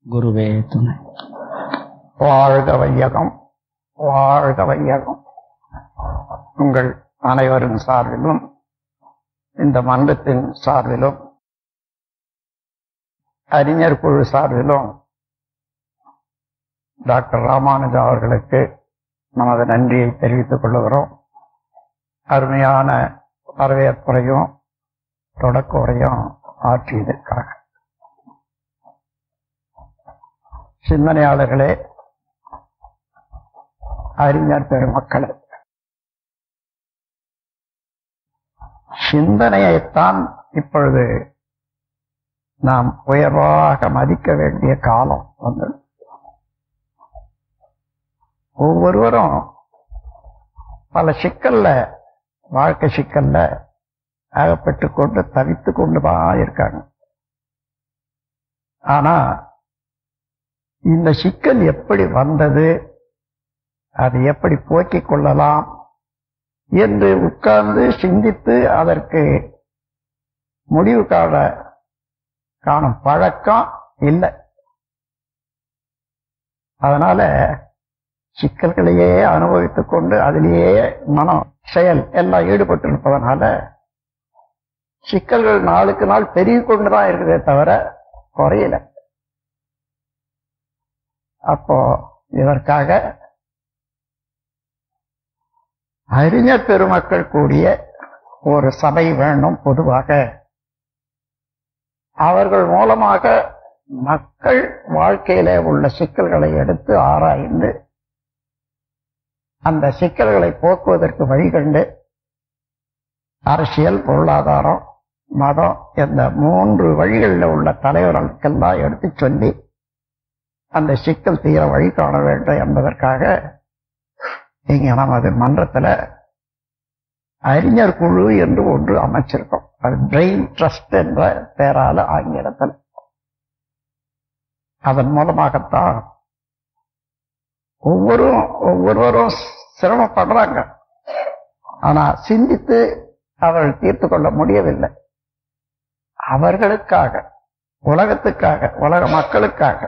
குருவே துணை வாழ்க வையகம் வாழ்க வையகம் உங்கள் அனைவரின் சார்பிலும் இந்த மன்றத்தின் சார்பிலும் அறிஞர் குழு சார்பிலும் டாக்டர் ராமானுஜா அவர்களுக்கு நமது நன்றியை தெரிவித்துக் கொள்கிறோம் அருமையான வரவேற்புரையும் தொடக்க உரையும் ஆற்றியதற்காக சிந்தனையாளர்களே அறிஞர் பெருமக்களே சிந்தனையைத்தான் இப்பொழுது நாம் உயர்வாக மதிக்க வேண்டிய காலம் வந்து ஒவ்வொருவரும் பல சிக்கல்ல வாழ்க்கை சிக்கல்ல அகப்பட்டு கொண்டு தவித்து கொண்டுதான் இருக்காங்க ஆனா இந்த சிக்கல் எப்படி வந்தது அது எப்படி போக்கிக் கொள்ளலாம் என்று உட்கார்ந்து சிந்தித்து அதற்கு முடிவு காண காணும் பழக்கம் இல்லை அதனால சிக்கல்களையே அனுபவித்துக் கொண்டு அதிலேயே மனம் செயல் எல்லாம் ஈடுபட்டு இருப்பதனால சிக்கல்கள் நாளுக்கு நாள் பெருகி கொண்டுதான் இருக்குதே தவிர குறையல அப்போ இதற்காக அறிஞர் பெருமக்கள் கூடிய ஒரு சபை வேண்டும் பொதுவாக அவர்கள் மூலமாக மக்கள் வாழ்க்கையில உள்ள சிக்கல்களை எடுத்து ஆராய்ந்து அந்த சிக்கல்களை போக்குவதற்கு வழிகண்டு அரசியல் பொருளாதாரம் மதம் என்ற மூன்று வழிகளில் உள்ள தலைவர்களுக்கெல்லாம் எடுத்து சொல்லி அந்த சிக்கல் தீர வழி காண வேண்டும் என்பதற்காக இங்க நமது மன்றத்துல அறிஞர் குழு என்று ஒன்று அமைச்சிருக்கோம் அது பிரெயின் ட்ரஸ்ட் என்ற பெயரால ஆங்கிலத்தில் அதன் மூலமாகத்தான் ஒவ்வொரு ஒவ்வொருவரும் சிரமப்படுறாங்க ஆனா சிந்தித்து அவர்கள் தீர்த்து கொள்ள முடியவில்லை அவர்களுக்காக உலகத்துக்காக உலக மக்களுக்காக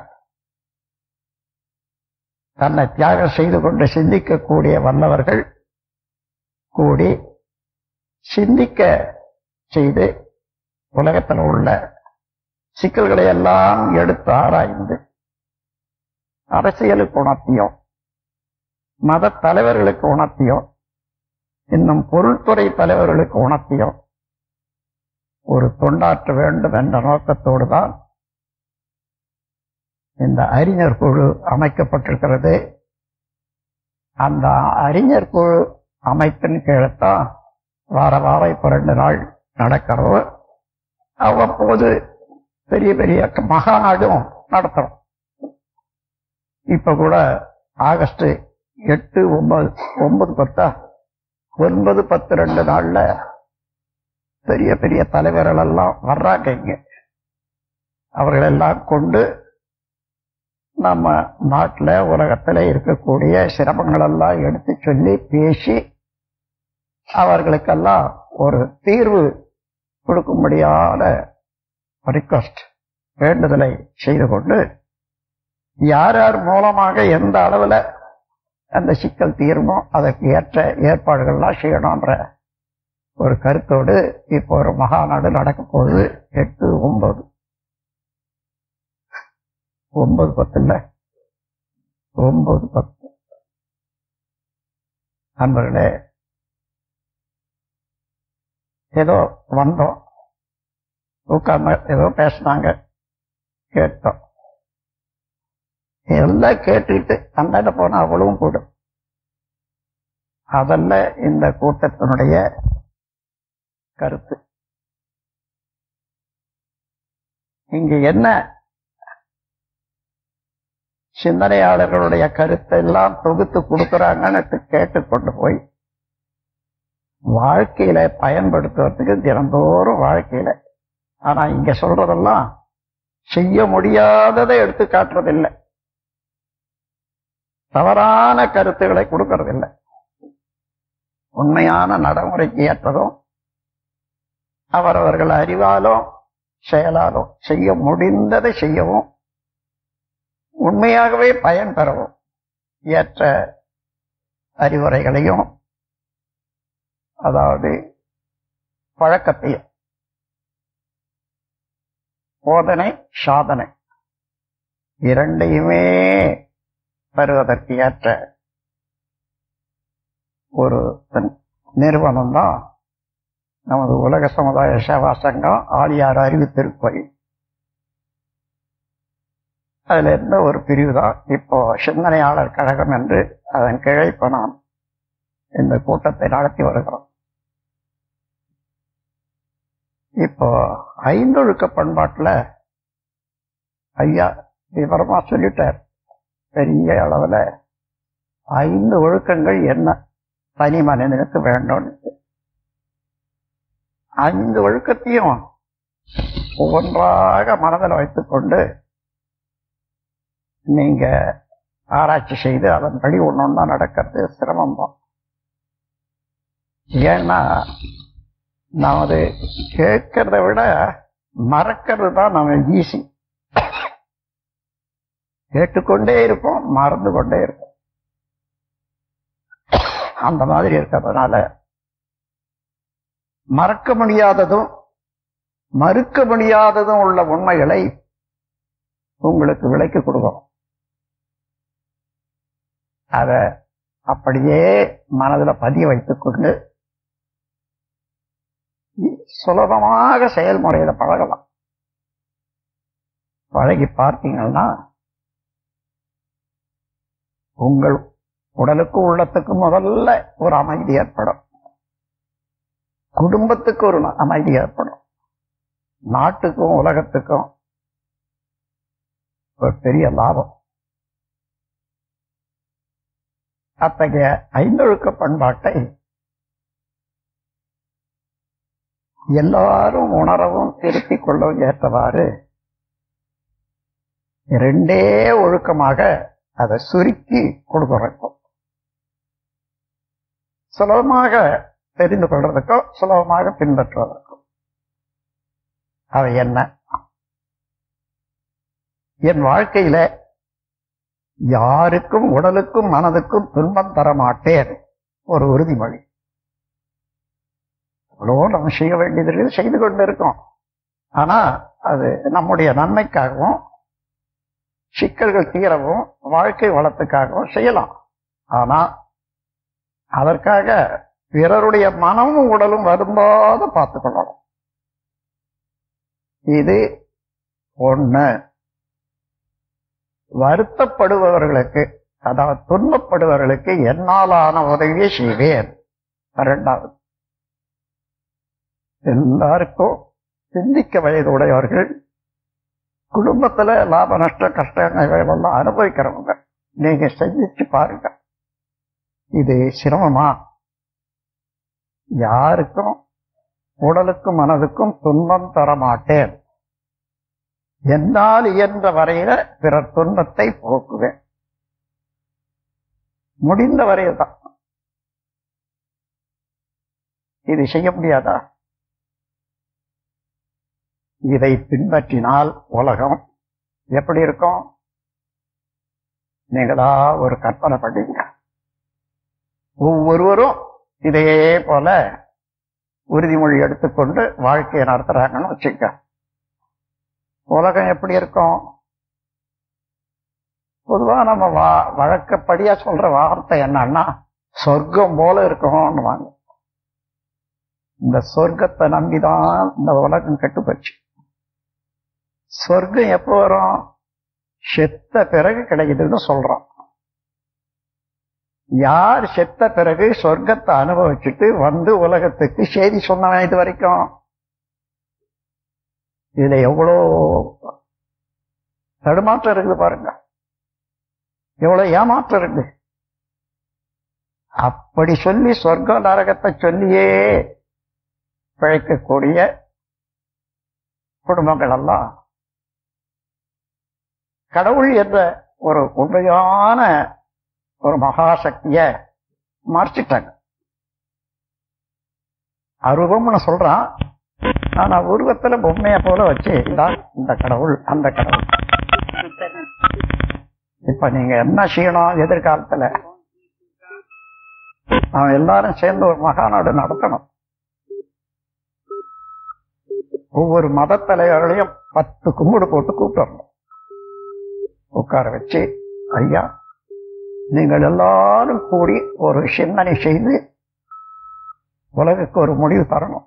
தன்னை தியாகம் செய்து கொண்டு சிந்திக்கக்கூடிய வல்லவர்கள் கூடி சிந்திக்க செய்து உலகத்தில் உள்ள சிக்கல்களை எல்லாம் எடுத்து ஆராய்ந்து அரசியலுக்கு உணர்த்தியும் மத தலைவர்களுக்கு உணர்த்தியும் இன்னும் பொருள்துறை தலைவர்களுக்கு உணர்த்தியும் ஒரு தொண்டாற்ற வேண்டும் என்ற நோக்கத்தோடு தான் இந்த அறிஞர் குழு அமைக்கப்பட்டிருக்கிறது அந்த அறிஞர் குழு அமைப்பின் கீழத்தான் வார வாரம் இப்ப ரெண்டு நாள் நடக்கிறோம் அவ்வப்போது பெரிய பெரிய மகாநாடும் நடத்துறோம் இப்ப கூட ஆகஸ்ட் எட்டு ஒன்பது ஒன்பது பத்தா ஒன்பது பத்து ரெண்டு நாள்ல பெரிய பெரிய தலைவர்கள் எல்லாம் வர்றாங்க இங்க அவர்கள் எல்லாம் கொண்டு நம்ம நாட்டில் உலகத்தில் இருக்கக்கூடிய சிரமங்கள் எல்லாம் எடுத்து சொல்லி பேசி அவர்களுக்கெல்லாம் ஒரு தீர்வு கொடுக்கும்படியான ரிக்வஸ்ட் வேண்டுதலை செய்து கொண்டு யார் யார் மூலமாக எந்த அளவுல அந்த சிக்கல் தீருமோ அதற்கு ஏற்ற ஏற்பாடுகள்லாம் செய்யணும்ன்ற ஒரு கருத்தோடு இப்போ ஒரு மகாநாடு நடக்க போகுது எட்டு ஒன்பது ஒன்பது பத்து இல்ல ஒன்பது பத்து நண்பர்களே ஏதோ வந்தோம் உட்கார்ந்து ஏதோ பேசினாங்க கேட்டோம் எல்லாம் கேட்டுட்டு அந்தாண்ட போனா அவ்வளவும் கூடும் அதல்ல இந்த கூட்டத்தினுடைய கருத்து இங்க என்ன சிந்தனையாளர்களுடைய கருத்தை எல்லாம் தொகுத்து கொடுக்கறாங்கன்னு கேட்டு கொண்டு போய் வாழ்க்கையில பயன்படுத்துவதற்கு தினந்தோறும் வாழ்க்கையில ஆனா இங்க சொல்றதெல்லாம் செய்ய முடியாததை எடுத்து காட்டுறதில்லை தவறான கருத்துக்களை கொடுக்கறதில்லை உண்மையான நடைமுறைக்கு ஏற்றதும் அவரவர்கள் அறிவாலும் செயலாலும் செய்ய முடிந்ததை செய்யவும் உண்மையாகவே பயன் பெறவும் ஏற்ற அறிவுரைகளையும் அதாவது பழக்கத்தையும் போதனை சாதனை இரண்டையுமே பெறுவதற்கு ஏற்ற ஒரு நிறுவனம் தான் நமது உலக சமுதாய சேவா சங்கம் ஆழியார் அறிவு திருக்கோயில் அதுல இருந்த ஒரு பிரிவு தான் இப்போ சிந்தனையாளர் கழகம் என்று அதன் கீழே இப்ப நாம் இந்த கூட்டத்தை நடத்தி வருகிறோம் இப்போ ஐந்தொழுக்க பண்பாட்டுல ஐயா விவரமா சொல்லிட்டார் பெரிய அளவுல ஐந்து ஒழுக்கங்கள் என்ன தனி மனிதனுக்கு வேண்டும் ஐந்து ஒழுக்கத்தையும் ஒவ்வொன்றாக மனதில் வைத்துக்கொண்டு நீங்க ஆராய்ச்சி செய்து அதன்படி ஒன்னொன்னா நடக்கிறது சிரமம் தான் ஏன்னா நமது கேட்கறத விட மறக்கிறது தான் நம்ம ஈஸி கேட்டுக்கொண்டே இருப்போம் மறந்து கொண்டே இருப்போம் அந்த மாதிரி இருக்கிறதுனால மறக்க முடியாததும் மறுக்க முடியாததும் உள்ள உண்மைகளை உங்களுக்கு விலைக்கு கொடுக்கணும் அத அப்படியே மனதில் பதிய வைத்துக் கொண்டு சுலபமாக செயல்முறையில பழகலாம் பழகி பார்த்தீங்கன்னா உங்கள் உடலுக்கு உள்ளத்துக்கு முதல்ல ஒரு அமைதி ஏற்படும் குடும்பத்துக்கு ஒரு அமைதி ஏற்படும் நாட்டுக்கும் உலகத்துக்கும் ஒரு பெரிய லாபம் அத்தகைய ஐந்தொழுக்க பண்பாட்டை எல்லாரும் உணரவும் திருத்திக் கொள்ளவும் ஏற்றவாறு ரெண்டே ஒழுக்கமாக அதை சுருக்கி கொடுக்கிறோம் சுலபமாக தெரிந்து கொள்றதுக்கோ சுலபமாக பின்பற்றுவதற்கோ அவை என்ன என் வாழ்க்கையில யாருக்கும் உடலுக்கும் மனதுக்கும் துன்பம் தர மாட்டேன் ஒரு உறுதிமொழி அவ்வளோ நம்ம செய்ய வேண்டியது செய்து கொண்டு இருக்கோம் ஆனா அது நம்முடைய நன்மைக்காகவும் சிக்கல்கள் தீரவும் வாழ்க்கை வளத்துக்காகவும் செய்யலாம் ஆனா அதற்காக பிறருடைய மனமும் உடலும் வருந்தாத பார்த்துக் கொள்ளணும் இது ஒண்ணு வருத்தப்படுபவர்களுக்கு அதாவது துன்பப்படுபவர்களுக்கு என்னாலான உதவியை செய்வேன் இரண்டாவது எல்லாருக்கும் சிந்திக்க வயது உடையவர்கள் குடும்பத்துல லாப நஷ்ட கஷ்டங்கள் எல்லாம் அனுபவிக்கிறவங்க நீங்க செஞ்சிச்சு பாருங்க இது சிரமமா யாருக்கும் உடலுக்கும் மனதுக்கும் துன்பம் தர மாட்டேன் என்னால் இயன்ற வரையில பிறர் துன்பத்தை போக்குவேன் முடிந்த வரையில் தான் இது செய்ய முடியாதா இதை பின்பற்றினால் உலகம் எப்படி இருக்கும் நீங்களா ஒரு கற்பனை பண்ணீங்க ஒவ்வொருவரும் இதே போல உறுதிமொழி எடுத்துக்கொண்டு வாழ்க்கையை நடத்துறாங்கன்னு வச்சுக்க உலகம் எப்படி இருக்கும் பொதுவா நம்ம வா வழக்கப்படியா சொல்ற வார்த்தை என்னன்னா சொர்க்கம் போல இருக்கும்னு வாங்க இந்த சொர்க்கத்தை நம்பிதான் இந்த உலகம் கெட்டு போச்சு சொர்க்கம் எப்போ வரும் செத்த பிறகு கிடைக்குதுன்னு சொல்றோம் யார் செத்த பிறகு சொர்க்கத்தை அனுபவிச்சுட்டு வந்து உலகத்துக்கு செய்தி சொன்னவன் இது வரைக்கும் இதுல எவ்வளோ தடுமாற்றம் இருக்குது பாருங்க எவ்வளவு ஏமாற்றம் இருக்கு அப்படி சொல்லி சொர்க்க நரகத்தை சொல்லியே பிழைக்கக்கூடிய குடும்பங்கள் எல்லாம் கடவுள் என்ற ஒரு உண்மையான ஒரு மகாசக்திய மறைச்சிட்டாங்க அருவம்னு சொல்றான் ஆனா உருவத்துல பொம்மைய போல வச்சு இதான் இந்த கடவுள் அந்த கடவுள் இப்ப நீங்க என்ன செய்யணும் எதிர்காலத்துல அவன் எல்லாரும் சேர்ந்து ஒரு மகாநாடு நடத்தணும் ஒவ்வொரு மத தலைவர்களையும் பத்து கும்பிடு போட்டு கூப்பிடணும் உட்கார வச்சு ஐயா நீங்கள் எல்லாரும் கூடி ஒரு சிந்தனை செய்து உலகுக்கு ஒரு முடிவு தரணும்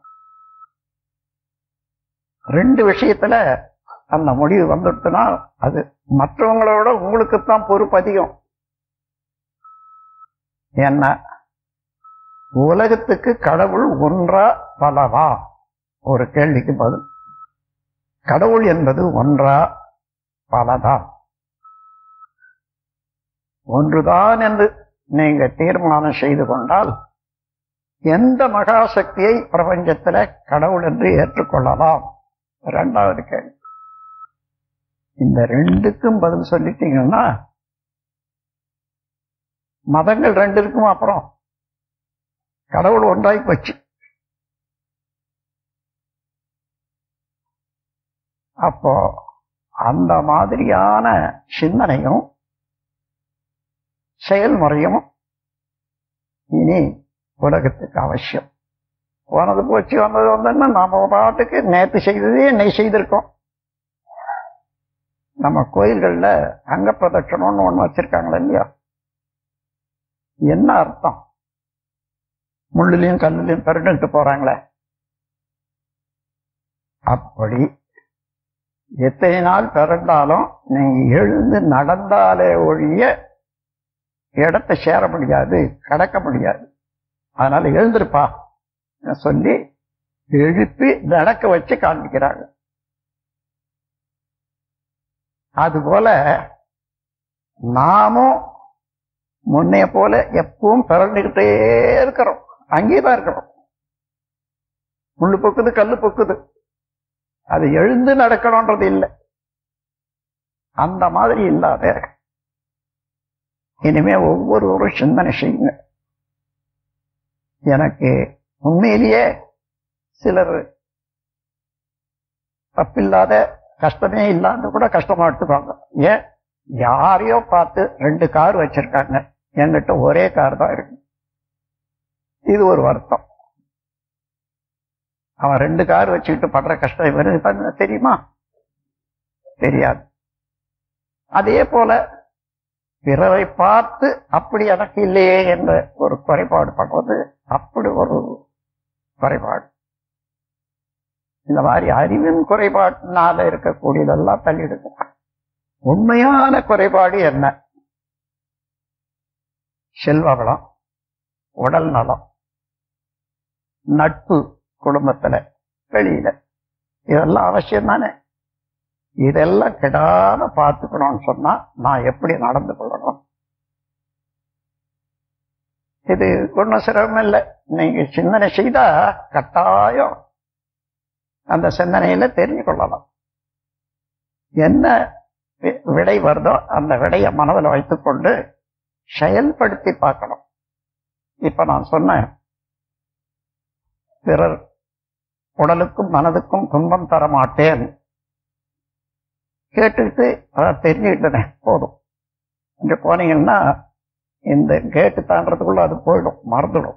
ரெண்டு விஷயத்துல அந்த முடிவு வந்துடுச்சுன்னா அது மற்றவங்களோட உங்களுக்குத்தான் பொறுப்பு அதிகம் என்ன உலகத்துக்கு கடவுள் ஒன்றா பலவா ஒரு கேள்விக்கு பதில் கடவுள் என்பது ஒன்றா பலதா ஒன்றுதான் என்று நீங்க தீர்மானம் செய்து கொண்டால் எந்த மகாசக்தியை பிரபஞ்சத்துல கடவுள் என்று ஏற்றுக்கொள்ளலாம் இரண்டாவது கேள்வி இந்த ரெண்டுக்கும் பதில் சொல்லிட்டீங்கன்னா மதங்கள் ரெண்டு இருக்கும் அப்புறம் கடவுள் ஒன்றாய் போச்சு அப்போ அந்த மாதிரியான சிந்தனையும் செயல்முறையும் இனி உலகத்துக்கு அவசியம் போனது போச்சு வந்தது வந்ததுன்னா நாம பாட்டுக்கு நேற்று செய்ததே இன்னைக்கு செய்திருக்கோம் நம்ம கோயில்கள்ல அங்க பிரதட்சணம்னு ஒண்ணு வச்சிருக்காங்களா இல்லையா என்ன அர்த்தம் முள்ளுலையும் கல்லுலையும் பெருண்டுட்டு போறாங்களே அப்படி எத்தனை நாள் பிறந்தாலும் நீங்க எழுந்து நடந்தாலே ஒழிய இடத்தை சேர முடியாது கடக்க முடியாது அதனால எழுந்திருப்பா சொல்லி எழுப்பி நடக்க வச்சு காண்பிக்கிறாங்க அதுபோல நாமும் முன்னைய போல எப்பவும் பிறந்துகிட்டே இருக்கிறோம் அங்கேதான் இருக்கிறோம் முள்ளு பொக்குது கல்லு பொக்குது அது எழுந்து நடக்கணும்ன்றது இல்லை அந்த மாதிரி இல்லாத இனிமே ஒவ்வொருவரும் சிந்தனை செய்யுங்க எனக்கு உண்மையிலேயே சிலர் தப்பில்லாத கஷ்டமே இல்லாத கூட கஷ்டமா எடுத்துப்பாங்க ஏன் யாரையோ பார்த்து ரெண்டு கார் வச்சிருக்காங்க என்கிட்ட ஒரே கார் தான் இருக்கு இது ஒரு வருத்தம் அவன் ரெண்டு கார் வச்சுக்கிட்டு படுற கஷ்டம் இவருக்கு தெரியுமா தெரியாது அதே போல பிறரை பார்த்து அப்படி எனக்கு இல்லையே என்ற ஒரு குறைபாடு பண்றது அப்படி ஒரு குறைபாடு இந்த மாதிரி அறிவின் குறைபாட்டினால இருக்கக்கூடியதெல்லாம் தள்ளிடுங்க உண்மையான குறைபாடு என்ன செல்வ வளம் உடல் நலம் நட்பு குடும்பத்துல வெளியில இதெல்லாம் அவசியம் தானே இதெல்லாம் கெடாம பார்த்துக்கணும்னு சொன்னா நான் எப்படி நடந்து கொள்ளணும் இது ஒன்றும் சிரமம் இல்லை நீங்க சிந்தனை செய்தா கட்டாயம் அந்த சிந்தனையில தெரிஞ்சு கொள்ளலாம் என்ன விடை வருதோ அந்த விடையை மனதில் வைத்துக்கொண்டு செயல்படுத்தி பார்க்கணும் இப்ப நான் சொன்னேன் பிறர் உடலுக்கும் மனதுக்கும் துன்பம் தர மாட்டேன் கேட்டுக்கிட்டு அதை தெரிஞ்சுக்கிட்டேன் போதும் இங்க போனீங்கன்னா இந்த கேட்டு தாண்டறதுக்குள்ள அது போயிடும் மறந்துடும்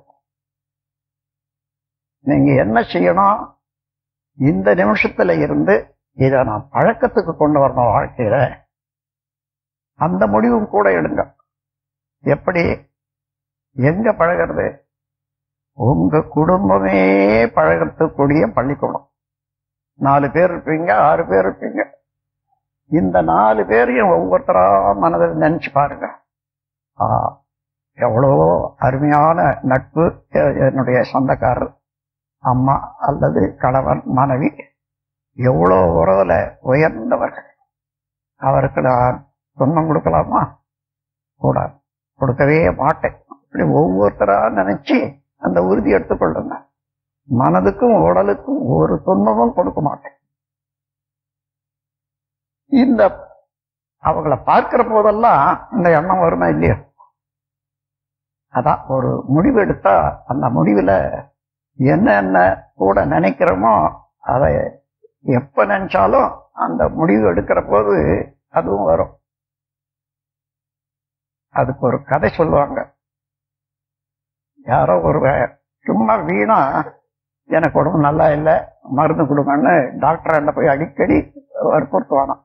நீங்க என்ன செய்யணும் இந்த நிமிஷத்துல இருந்து இதை நான் பழக்கத்துக்கு கொண்டு வரணும் வாழ்க்கையில அந்த முடிவும் கூட எடுங்க எப்படி எங்க பழகிறது உங்க குடும்பமே பழகிறதுக்கூடிய பள்ளிக்கூடம் நாலு பேர் இருப்பீங்க ஆறு பேர் இருப்பீங்க இந்த நாலு பேரையும் ஒவ்வொருத்தரா மனதில் நினைச்சு பாருங்க ஆ எவ்வளோ அருமையான நட்பு என்னுடைய சொந்தக்காரர் அம்மா அல்லது கணவன் மனைவி எவ்வளோ உறவுல உயர்ந்தவர்கள் அவருக்கு நான் துன்பம் கொடுக்கலாமா கூடாது கொடுக்கவே மாட்டேன் இப்படி ஒவ்வொருத்தரா நினைச்சு அந்த உறுதி எடுத்துக்கொள்ளுங்க மனதுக்கும் உடலுக்கும் ஒரு துன்பமும் கொடுக்க மாட்டேன் இந்த அவங்கள பார்க்கிற போதெல்லாம் இந்த எண்ணம் வருமா இல்லையா அதான் ஒரு முடிவு எடுத்தா அந்த முடிவுல என்னென்ன கூட நினைக்கிறோமோ அதை எப்ப நினைச்சாலும் அந்த முடிவு எடுக்கிற போது அதுவும் வரும் அதுக்கு ஒரு கதை சொல்லுவாங்க யாரோ ஒரு சும்மா வீணா எனக்கு உடம்பு நல்லா இல்லை மருந்து கொடுங்கன்னு டாக்டர் போய் அடிக்கடி வற்புறுத்துவானாம்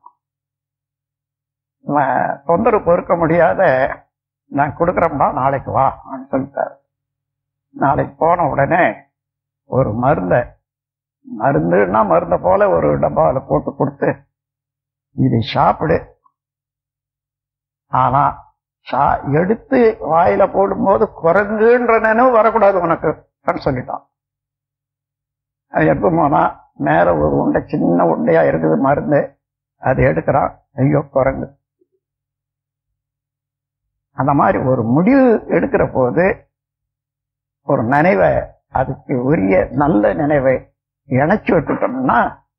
இவன் தொந்தரவு பொறுக்க முடியாத நான் கொடுக்குறேன்பா நாளைக்கு வா அப்படின்னு சொல்லிட்டாரு நாளைக்கு போன உடனே ஒரு மருந்த மருந்துன்னா மருந்த போல ஒரு டப்பாவில் போட்டு கொடுத்து இது சாப்பிடு ஆனா சா- எடுத்து வாயில போடும்போது குரங்குன்ற நினைவு வரக்கூடாது உனக்கு அப்படின்னு சொல்லிட்டான் அது எப்ப போனா மேல ஒரு உண்டை சின்ன உண்டையா இருக்குது மருந்து அது எடுக்கிறான் ஐயோ குரங்கு அந்த மாதிரி ஒரு முடிவு எடுக்கிற போது ஒரு நினைவை அதுக்கு உரிய நல்ல நினைவை இணைச்சு விட்டுட்டோம்னா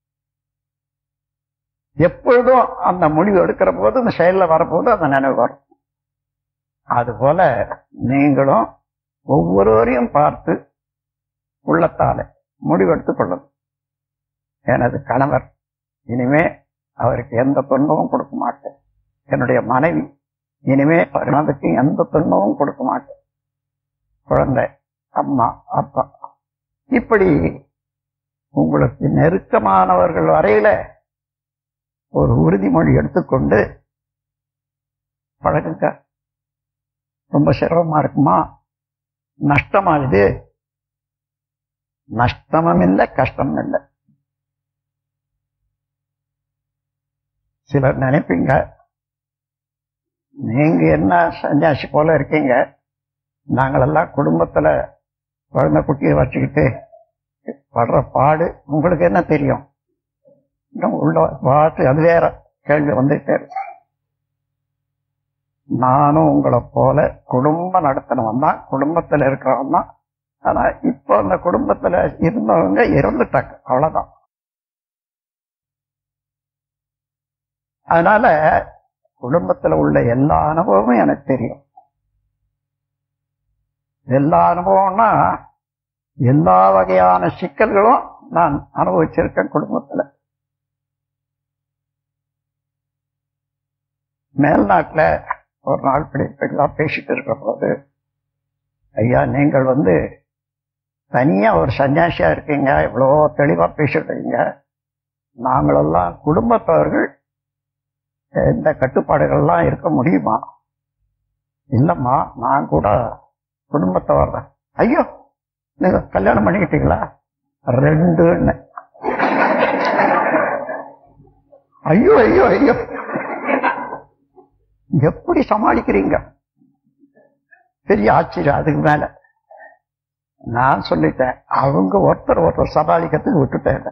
எப்பொழுதும் அந்த முடிவு எடுக்கிற போது அந்த செயல்ல வரப்போது அந்த நினைவு வரும் அதுபோல நீங்களும் ஒவ்வொருவரையும் பார்த்து உள்ளத்தால முடிவெடுத்துக் கொள்ளணும் எனது கணவர் இனிமே அவருக்கு எந்த துன்பமும் கொடுக்க மாட்டேன் என்னுடைய மனைவி இனிமே கணவருக்கு எந்த துன்பமும் கொடுக்க மாட்டேன் குழந்தை அம்மா அப்பா இப்படி உங்களுக்கு நெருக்கமானவர்கள் வரையில ஒரு உறுதிமொழி எடுத்துக்கொண்டு பழகுங்க ரொம்ப சிரமமா இருக்குமா நஷ்டமா இது நஷ்டமும் இல்லை கஷ்டமும் இல்லை சிலர் நினைப்பீங்க நீங்க என்ன சன்னியாசி போல இருக்கீங்க நாங்களெல்லாம் குடும்பத்துல குழந்தை குட்டியை வச்சுக்கிட்டு படுற பாடு உங்களுக்கு என்ன தெரியும் இன்னும் உள்ள பாட்டு அது வேற கேள்வி வந்துட்டே இருக்கு. நானும் உங்களை போல குடும்பம் நடத்தினவன் தான் குடும்பத்துல இருக்கிறவன் தான் ஆனா இப்போ அந்த குடும்பத்துல இருந்தவங்க இறந்துட்டாங்க அவ்வளவுதான் அதனால குடும்பத்துல உள்ள எல்லா அனுபவமும் எனக்கு தெரியும் எல்லா அனுபவம்னா எல்லா வகையான சிக்கல்களும் நான் அனுபவிச்சிருக்கேன் குடும்பத்துல மேல்நாட்டுல ஒரு நாள் இப்படி இப்படிலாம் பேசிட்டு இருக்கிற போது ஐயா நீங்கள் வந்து தனியா ஒரு சன்னியாசியா இருக்கீங்க இவ்வளோ தெளிவா பேசிடுறீங்க நாங்களெல்லாம் குடும்பத்தவர்கள் இந்த கட்டுப்பாடுகள்லாம் இருக்க முடியுமா இல்லம்மா நான் கூட குடும்பத்தவர் தான் ஐயோ நீங்க கல்யாணம் பண்ணிக்கிட்டீங்களா ரெண்டுன்னு ஐயோ ஐயோ ஐயோ எப்படி சமாளிக்கிறீங்க பெரிய ஆச்சரியம் அதுக்கு மேல நான் சொல்லிட்டேன் அவங்க ஒருத்தர் ஒருத்தர் சமாளிக்கிறதுக்கு விட்டுட்டேன்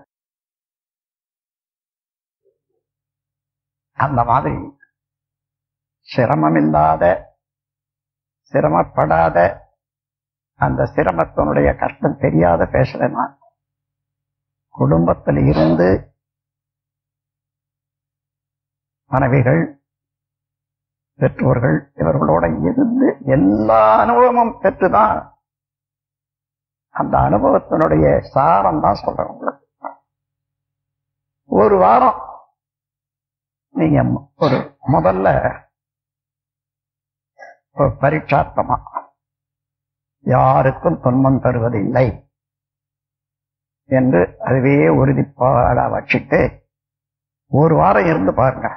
அந்த மாதிரி சிரமம் இல்லாத சிரமப்படாத அந்த சிரமத்தினுடைய கஷ்டம் தெரியாத பேசுறேன் நான் குடும்பத்தில் இருந்து மனைவிகள் பெற்றோர்கள் இவர்களோட இருந்து எல்லா அனுபவமும் பெற்றுதான் அந்த அனுபவத்தினுடைய சாரம் தான் சொல்றேன் உங்களுக்கு ஒரு வாரம் நீங்க ஒரு முதல்ல ஒரு பரீட்சார்த்தமா யாருக்கும் துன்பம் தருவதில்லை என்று அதுவே உறுதிப்பாடா வச்சுட்டு ஒரு வாரம் இருந்து பாருங்க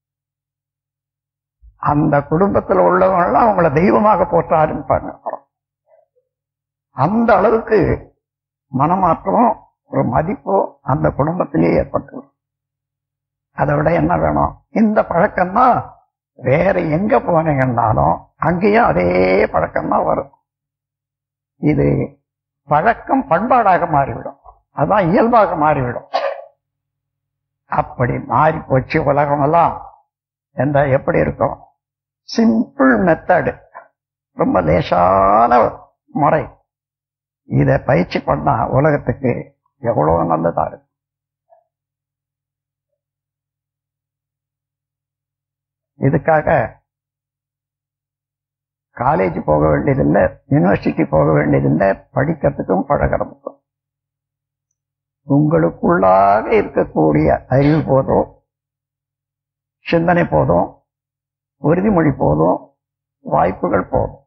அந்த குடும்பத்தில் உள்ளவங்கெல்லாம் அவங்கள தெய்வமாக போற்ற ஆரம்பிப்பாங்க அப்புறம். அந்த அளவுக்கு மனமாற்றமும் ஒரு மதிப்பும் அந்த குடும்பத்திலேயே ஏற்பட்டு அதை விட என்ன வேணும் இந்த பழக்கம்தான் வேற எங்க போனீங்கன்னாலும் அங்கேயும் அதே பழக்கம்தான் வரும் இது பழக்கம் பண்பாடாக மாறிவிடும் அதான் இயல்பாக மாறிவிடும் அப்படி மாறி போச்சு உலகம் எல்லாம் எந்த எப்படி இருக்கும் சிம்பிள் மெத்தடு ரொம்ப லேசான முறை இத பயிற்சி பண்ணா உலகத்துக்கு எவ்வளவு நல்லதா இருக்கு இதுக்காக காலேஜ் போக வேண்டியதில்லை யூனிவர்சிட்டி போக வேண்டியதில்லை படிக்கிறதுக்கும் பழகிறதுக்கும் உங்களுக்குள்ளாக இருக்கக்கூடிய அறிவு போதும் சிந்தனை போதும் உறுதிமொழி போதும் வாய்ப்புகள் போகும்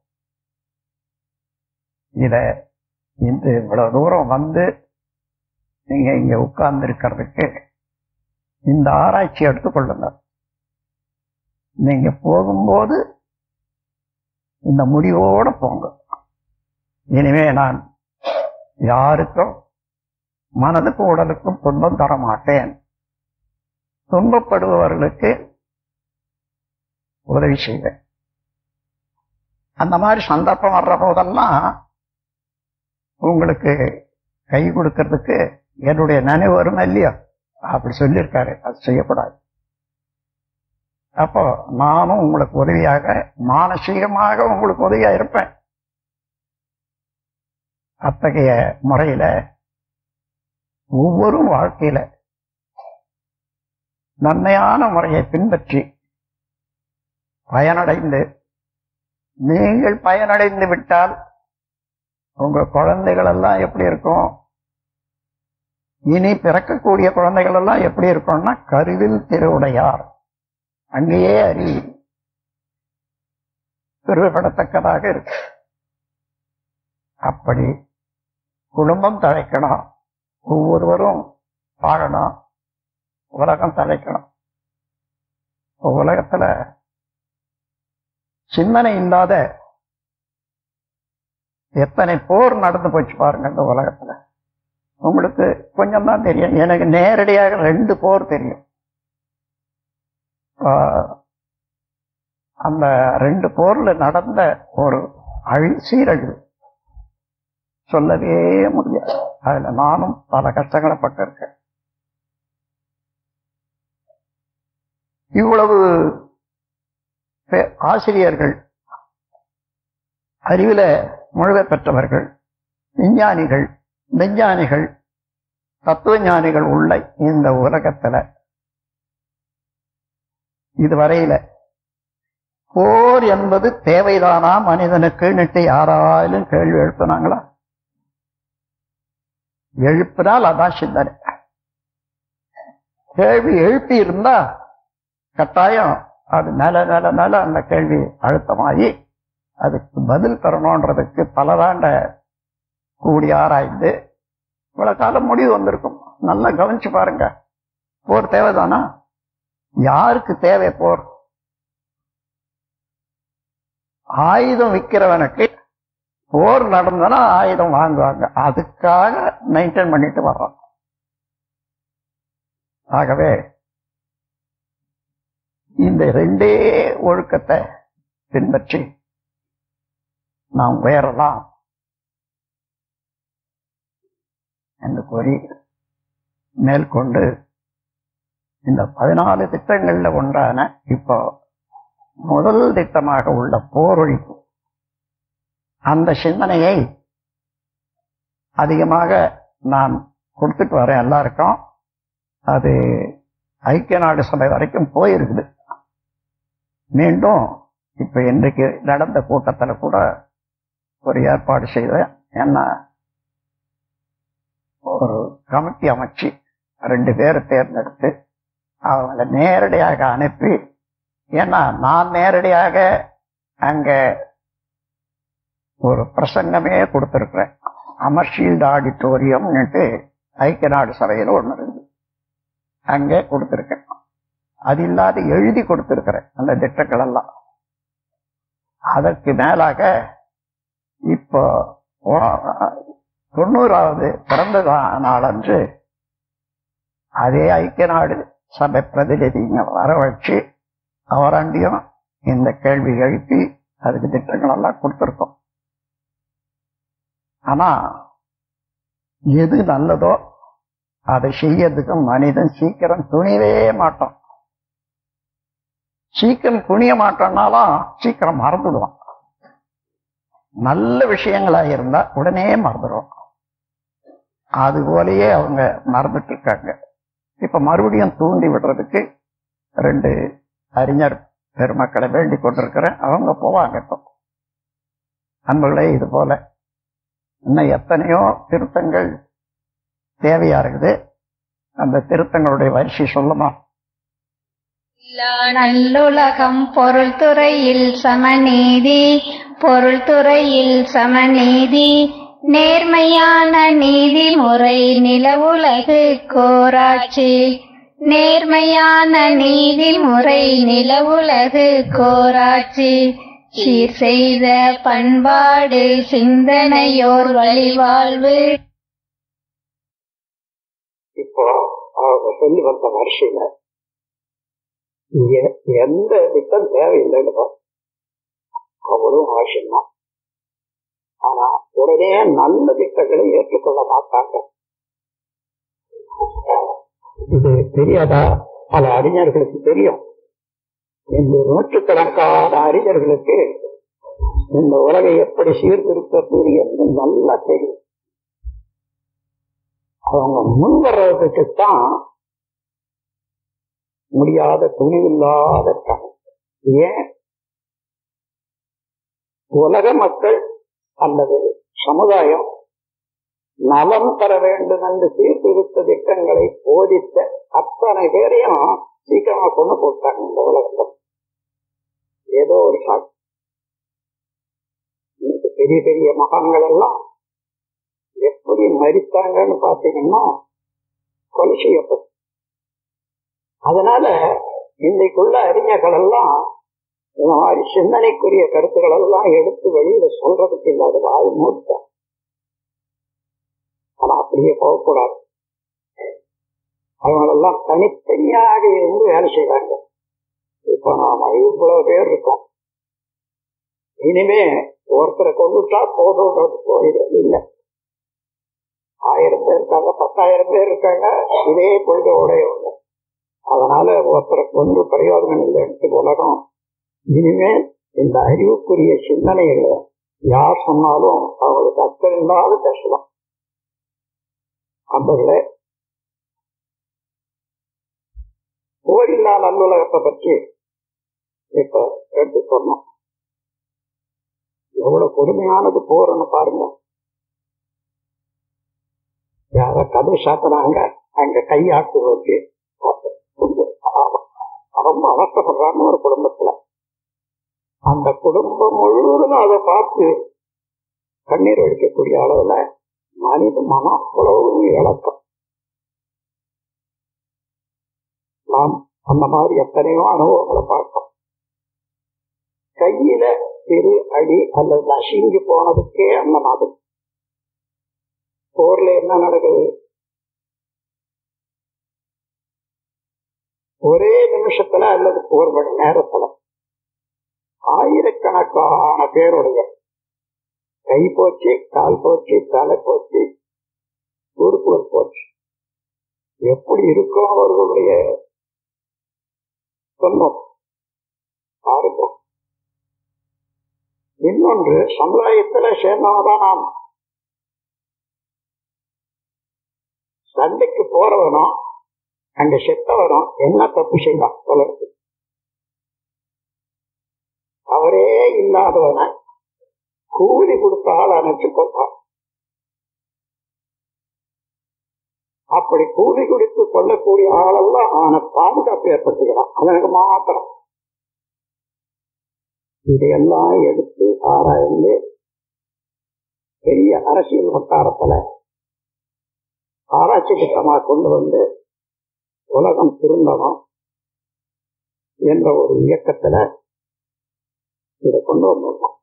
இத இன்று இவ்வளவு தூரம் வந்து நீங்க இங்க உட்கார்ந்து இருக்கிறதுக்கு இந்த ஆராய்ச்சி எடுத்துக்கொள்ளுங்க நீங்க போகும்போது இந்த முடிவோட போங்க இனிமே நான் யாருக்கும் மனதுக்கும் உடலுக்கும் துன்பம் தர மாட்டேன் துன்பப்படுபவர்களுக்கு உதவி செய்வேன் அந்த மாதிரி சந்தர்ப்பம் வர்ற போதெல்லாம் உங்களுக்கு கை கொடுக்கறதுக்கு என்னுடைய நினைவு வரும் இல்லையா அப்படி சொல்லியிருக்காரு அது செய்யக்கூடாது அப்போ நானும் உங்களுக்கு உதவியாக மானசீகமாக உங்களுக்கு உதவியா இருப்பேன் அத்தகைய முறையில ஒவ்வொரு வாழ்க்கையில நன்மையான முறையை பின்பற்றி பயனடைந்து நீங்கள் பயனடைந்து விட்டால் உங்க குழந்தைகள் எல்லாம் எப்படி இருக்கும் இனி பிறக்கக்கூடிய குழந்தைகள் எல்லாம் எப்படி இருக்கும்னா கருவில் திருவுடையார் அங்கேயே அறி பெருமைப்படத்தக்கதாக இருக்கு அப்படி குடும்பம் தழைக்கணும் ஒவ்வொருவரும் வாழணும் உலகம் தழைக்கணும் உலகத்துல சிந்தனை இல்லாத எத்தனை போர் நடந்து போச்சு பாருங்க இந்த உலகத்துல உங்களுக்கு கொஞ்சம் தான் தெரியும் எனக்கு நேரடியாக ரெண்டு போர் தெரியும் அந்த ரெண்டு போர்ல நடந்த ஒரு அழி சீரழிவு சொல்லவே முடியாது அதுல நானும் பல கஷ்டங்களை பட்டிருக்கேன் இவ்வளவு ஆசிரியர்கள் அறிவில முழுவை பெற்றவர்கள் விஞ்ஞானிகள் விஞ்ஞானிகள் தத்துவ ஞானிகள் உள்ள இந்த உலகத்துல இதுவரையில போர் என்பது தேவைதானா மனிதனுக்கு யாராலும் கேள்வி எழுப்பினாங்களா எழுப்பினால் அதான் சிந்தனை கேள்வி எழுப்பி இருந்தா கட்டாயம் அது மேல மேல மேல அந்த கேள்வி அழுத்தமாகி அதுக்கு பதில் தரணுன்றதுக்கு பலதாண்ட கூடி ஆராய்ந்து இவ்வளவு காலம் முடிவு வந்திருக்கும் நல்லா கவனிச்சு பாருங்க போர் தேவைதானா யாருக்கு தேவை போர் ஆயுதம் விற்கிறவனுக்கு போர் நடந்தனா ஆயுதம் வாங்குவாங்க அதுக்காக மெயின்டைன் பண்ணிட்டு வர்றோம் ஆகவே இந்த ரெண்டே ஒழுக்கத்தை பின்பற்றி நாம் உயரலாம் என்று கூறி மேற்கொண்டு இந்த பதினாலு திட்டங்கள்ல ஒன்றான இப்போ முதல் திட்டமாக உள்ள போரொழிப்பு அந்த சிந்தனையை அதிகமாக நான் கொடுத்துட்டு வரேன் எல்லாருக்கும் அது ஐக்கிய நாடு சபை வரைக்கும் போயிருக்குது மீண்டும் இப்ப இன்றைக்கு நடந்த கூட்டத்தில் கூட ஒரு ஏற்பாடு செய்தேன் ஏன்னா ஒரு கமிட்டி அமைச்சு ரெண்டு பேரை தேர்ந்தெடுத்து அவங்கள நேரடியாக அனுப்பி ஏன்னா நான் நேரடியாக அங்க ஒரு பிரசங்கமே கொடுத்திருக்கிறேன் அமர்ஷீல்டு ஆடிட்டோரியம் ஐக்கிய நாடு சபையில் ஒன்று இருக்கு அங்கே கொடுத்திருக்கேன் அது இல்லாத எழுதி கொடுத்திருக்கிறேன் அந்த திட்டங்கள் எல்லாம் அதற்கு மேலாக இப்போ தொண்ணூறாவது பிறந்த நாளன்று அதே ஐக்கிய நாடு சபை பிரதிநிதிங்க வர வச்சு அவராண்டியும் இந்த கேள்வி எழுப்பி அதுக்கு திட்டங்கள் எல்லாம் கொடுத்திருக்கோம் ஆனா எது நல்லதோ அதை செய்யறதுக்கு மனிதன் சீக்கிரம் துணிவே மாட்டான் சீக்கிரம் துணிய மாட்டோம்னாலும் சீக்கிரம் மறந்துடுவான் நல்ல விஷயங்களா இருந்தா உடனே மறந்துடுவான் அது போலயே அவங்க மறந்துட்டு இருக்காங்க இப்ப மறுபடியும் தூண்டி விடுறதுக்கு ரெண்டு அறிஞர் பெருமக்களை வேண்டிக் கொண்டிருக்கிறேன் அவங்க போவாங்க இப்போ அன்பர்களே இது போல இன்னும் எத்தனையோ திருத்தங்கள் தேவையா இருக்குது அந்த திருத்தங்களுடைய வரிசை சொல்லுமா நல்லுலகம் பொருள் துறையில் சமநீதி பொருள் துறையில் சமநீதி நேர்மையான நீதிமுறை நிலவுலகு கோராட்சி நேர்மையான நீதிமுறை நிலவுலகு கோராட்சி சீர் செய்த பண்பாடு சிந்தனையோர் வழிவாழ்வு இப்போ அவங்க சொல்லி வந்த வரிசையில எ- எந்த திட்டம் தேவையில்லைன்னு அவ்வளவு அவசியம்தான் ஆனா உடனே நல்ல திட்டங்களை ஏற்றுக்கொள்ள மாட்டாங்க இது தெரியாதா பல அறிஞர்களுக்கு தெரியும் இந்த நூற்றுக்கணக்கான அறிஞர்களுக்கு இந்த உலகை எப்படி சீர்திருத்தது என்று நல்லா தெரியும் அவங்க முன் வர்றதுக்குத்தான் முடியாத துணிவில்லாத இருக்காங்க ஏன் உலக மக்கள் அல்லது சமுதாயம் நலம் பெற வேண்டும் என்று சீர்திருத்த திட்டங்களை போதித்த அத்தனை பேரையும் சீக்கிரமா கொண்டு போட்டாங்க இந்த உலகத்தில் ஏதோ ஒரு சாட்சி இன்னைக்கு பெரிய பெரிய மகான்கள் எல்லாம் எப்படி மறித்தாங்கன்னு பாத்தீங்கன்னா கொலை செய்யப்பட்டு அதனால இன்றைக்குள்ள அறிஞர்கள் எல்லாம் இந்த மாதிரி சிந்தனைக்குரிய கருத்துக்கள் எல்லாம் எடுத்து வெளியில சொல்றதுக்கு இல்லாத வாய் மூட்டான் ஆனா அப்படியே போகக்கூடாது அவங்களெல்லாம் தனித்தனியாக இருந்து வேலை செய்வாங்க இப்ப நாம இவ்வளவு பேர் இருக்கோம் இனிமே ஒருத்தரை கொண்டுட்டா போதும்ன்றது போயிடுறது இல்லை ஆயிரம் பேர் இருக்காங்க பத்தாயிரம் பேர் இருக்காங்க இதே கொள்கையோடையவங்க அதனால ஒருத்தரை கொண்டு பிரயோஜனம் இல்லைன்ட்டு உலகம் இனிமேல் இந்த அறிவுக்குரிய சிந்தனைகளை யார் சொன்னாலும் அவங்களுக்கு அக்கறையில்லாத பேசலாம் அன்பர்களே போரில்லா நல்லுலகத்தை பற்றி இப்ப எடுத்து சொன்னோம் எவ்வளவு கொடுமையானது போர்னு பாருங்க யார கதை சாத்துறாங்க அங்க கையாட்டு வச்சு ரொம்ப அவசரப்படுறாங்க ஒரு குடும்பத்துல அந்த குடும்பம் முழுவதும் அதை பார்த்து கண்ணீர் வடிக்கக்கூடிய அளவுல மனித மனம் அவ்வளவு இழக்கம் நாம் அந்த மாதிரி எத்தனையோ அனுபவங்களை பார்த்தோம் கையில சிறு அடி அல்லது நசுங்கி போனதுக்கே அந்த மாதிரி போர்ல என்ன நடக்குது ஒரே நிமிஷத்துல அல்லது ஒரு மணி நேரத்துல ஆயிரக்கணக்கான பேருடைய கை போச்சு கால் போச்சு தலை போச்சு உறுப்புகள் போச்சு எப்படி இருக்கும் அவர்களுடைய சொந்தம் பாருங்க இன்னொன்று சமுதாயத்துல சேர்ந்தவதான் நாம் சண்டைக்கு போறவனும் அங்க செத்தவனும் என்ன தப்பு செய்யலாம் உலகத்துக்கு அவரே இல்லாதவனை கூலி கொடுத்த ஆள் அணைச்சு கொள்வான் அப்படி கூலி கொடுத்து கொள்ளக்கூடிய ஆளெல்லாம் அவனை பாதுகாப்பு ஏற்படுத்திக்கிறான் அவனுக்கு மாத்திரம் இதையெல்லாம் எடுத்து ஆராய்ந்து பெரிய அரசியல் வட்டாரத்துல ஆராய்ச்சி திட்டமா கொண்டு வந்து உலகம் திருந்தணும் என்ற ஒரு இயக்கத்துல இதை கொண்டு வந்துள்ளோம்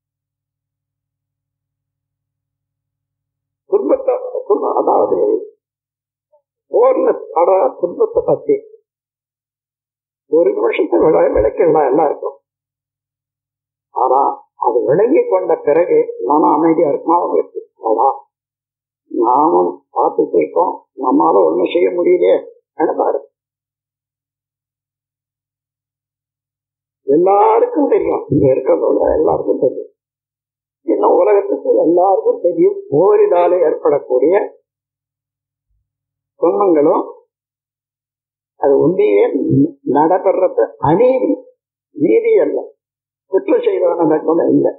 துன்பத்தை துன்ப- அதாவது போர்ல பட துன்பத்தை பத்தி ஒரு நிமிஷத்தை விளை விளக்கலாம் எல்லாம் இருக்கும் ஆனா அது விளங்கி கொண்ட பிறகு நானும் அமைதியா இருக்குமா அவங்களுக்கு ஆனா நாமும் பார்த்துட்டு இருக்கோம் நம்மால ஒண்ணும் செய்ய முடியலையே நினைப்பாரு எல்லாருக்கும் தெரியும் இங்க இருக்கிறதோட எல்லாருக்கும் தெரியும் இன்னும் உலகத்துக்கு எல்லாருக்கும் தெரியும் போரிடால ஏற்படக்கூடிய துன்பங்களும் அது உண்மையே நடைபெறது அநீதி நீதி அல்ல குற்றம் செய்தவன தண்டனை இல்லை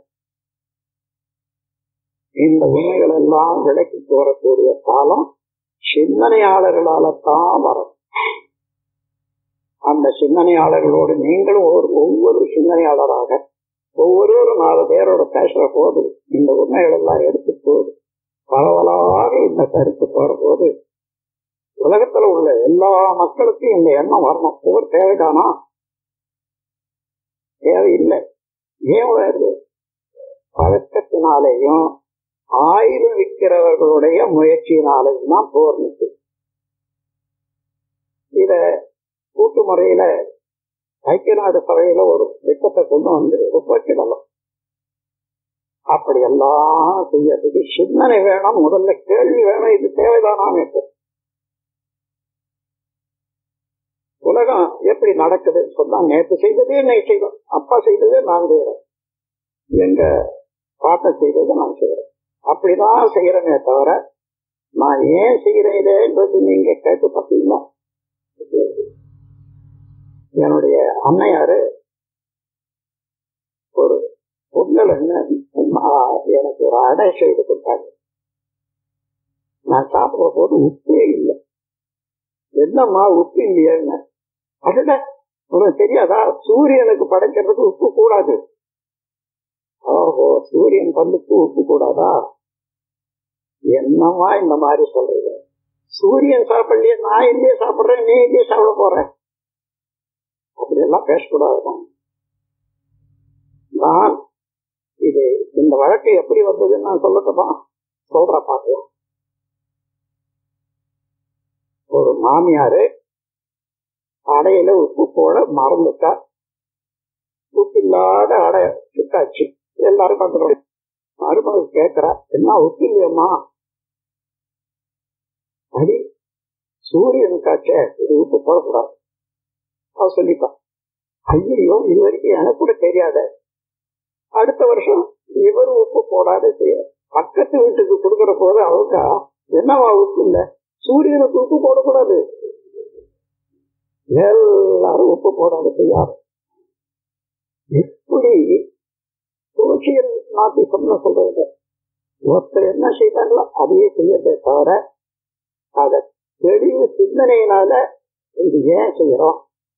இந்த உண்மைகள் எல்லாம் விளக்கி கூறக்கூடிய காலம் சிந்தனையாளர்களால தான் வரும் அந்த சிந்தனையாளர்களோடு நீங்களும் ஒரு ஒவ்வொரு சிந்தனையாளராக ஒவ்வொரு நாலு பேரோட பேசுற போது இந்த உண்மைகள் எல்லாம் எடுத்து போது பரவலாக இந்த கருத்து போற போது உலகத்துல உள்ள எல்லா மக்களுக்கும் இந்த எண்ணம் வரணும் ஒவ்வொரு தேவைதானா தேவையில்லை ஏன் வருது பழக்கத்தினாலேயும் ஆயுதம் விற்கிறவர்களுடைய முயற்சியினாலேயும் தான் போர் நிற்குது இத கூட்டு முறையில ஐக்கிய நாடு சபையில ஒரு திட்டத்தை கொண்டு வந்து ஒப்படைச்சிடலாம் அப்படி எல்லாம் செய்யறதுக்கு சிந்தனை வேணும் முதல்ல கேள்வி வேணும் இது தேவைதானான்னு உலகம் எப்படி நடக்குது சொன்னா நேற்று செய்ததே இன்னைக்கு செய்வோம் அப்பா செய்ததே நான் செய்யறேன் எங்க பாட்டை செய்ததை நான் செய்யறேன் அப்படிதான் செய்யறேனே தவிர நான் ஏன் செய்யறேன் இதேன்றது நீங்க கேட்டு பார்த்தீங்களா என்னுடைய அன்னையாரு ஒரு பொங்கல் எனக்கு ஒரு அடை செய்து கொடுத்தாங்க நான் சாப்பிடுற போது உப்பே இல்லை என்னம்மா உப்பு இல்லையா அதுட உனக்கு தெரியாதா சூரியனுக்கு படைக்கிறதுக்கு உப்பு கூடாது ஓஹோ சூரியன் பந்துக்கு உப்பு கூடாதா என்னமா இந்த மாதிரி சொல்றது சூரியன் சாப்பிடலையே நான் இல்லையே சாப்பிடுறேன் நீ இல்லையே சாப்பிட போறேன் அப்படியெல்லாம் பேசக்கூடாது நான் இது இந்த வழக்கு எப்படி வந்ததுன்னு நான் சொல்லட்டுமா சொல்ற பார்க்கலாம் ஒரு மாமியாரு அடையில உப்பு போட மறந்துட்டா உப்பு இல்லாத அடை சுட்டாச்சு எல்லாரும் பார்க்கிறோம் மருமக கேட்கிறா என்ன உப்பு இல்லையம்மா அடி சூரியனுக்காச்சே இது உப்பு போடக்கூடாது அவ சொல்லிப்பா ஐயோ இது வரைக்கும் எனக்கு கூட தெரியாத அடுத்த வருஷம் இவர் உப்பு போடாத செய்ய பக்கத்து வீட்டுக்கு கொடுக்கற போது அவங்க என்னவா உப்பு இல்ல சூரியனுக்கு உப்பு போடக்கூடாது எல்லாரும் உப்பு போடாத செய்யாரு எப்படி சோசியல் நாட்டிசம்னு சொல்றது ஒருத்தர் என்ன செய்தாங்களோ அதையே செய்யறதே தவிர அத தெளிவு சிந்தனையினால இது ஏன் செய்யறோம்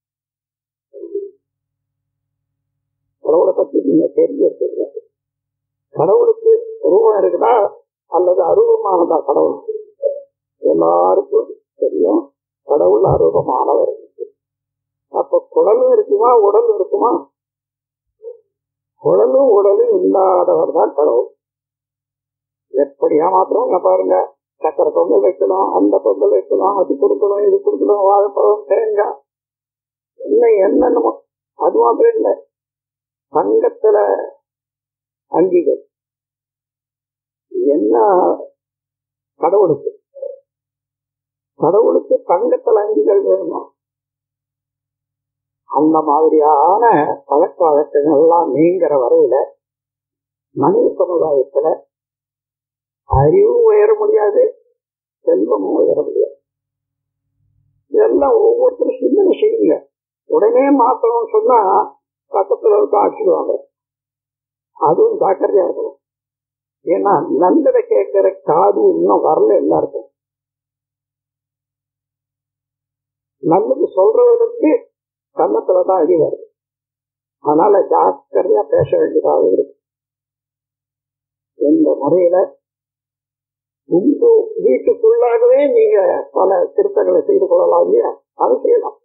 கடவுளை பத்தி நீங்க தெரிஞ்சிருக்கீங்க கடவுளுக்கு ரூபம் இருக்குதா அல்லது அரூபமானதா கடவுள் எல்லாருக்கும் தெரியும் கடவுள் அரூபமானவர் அப்ப குடலும் இருக்குமா உடல் இருக்குமா குடலும் உடலும் இல்லாதவர் தான் கடவுள் எப்படி ஏமாத்திரம் பாருங்க சக்கரை பொங்கல் வைக்கணும் அந்த பொங்கல் வைக்கணும் அது கொடுக்கணும் இது கொடுக்கணும் வாழைப்பழம் தேங்காய் இன்னும் என்னென்னமோ அது மாத்திரம் இல்லை தங்கத்துல அங்கிகள் என்ன கடவுளுக்கு கடவுளுக்கு தங்கத்துல அங்கிகள் வேணுமா அந்த மாதிரியான பழக்க வழக்கங்கள் எல்லாம் நீங்கிற வரையில மனித சமுதாயத்துல அறிவு உயர முடியாது செல்வமும் உயர முடியாது இதெல்லாம் ஒவ்வொருத்தரும் சிந்தனை செய்யுங்க உடனே மாத்தணும்னு சொன்னா பக்கத்துல இருக்க ஆட்சிடுவாங்க அதுவும் ஜாக்கிரதையா இருக்கணும் ஏன்னா நல்லதை கேட்கிற காது இன்னும் வரல எல்லாருக்கும் நல்லது சொல்றவனுக்கு கன்னத்துலதான் அடி வருது அதனால ஜாக்கிரதையா பேச வேண்டியதாக இருக்கு இந்த முறையில உங்க வீட்டுக்குள்ளாகவே நீங்க பல திருத்தங்களை செய்து கொள்ளலாம் இல்லையா அதை செய்யலாம்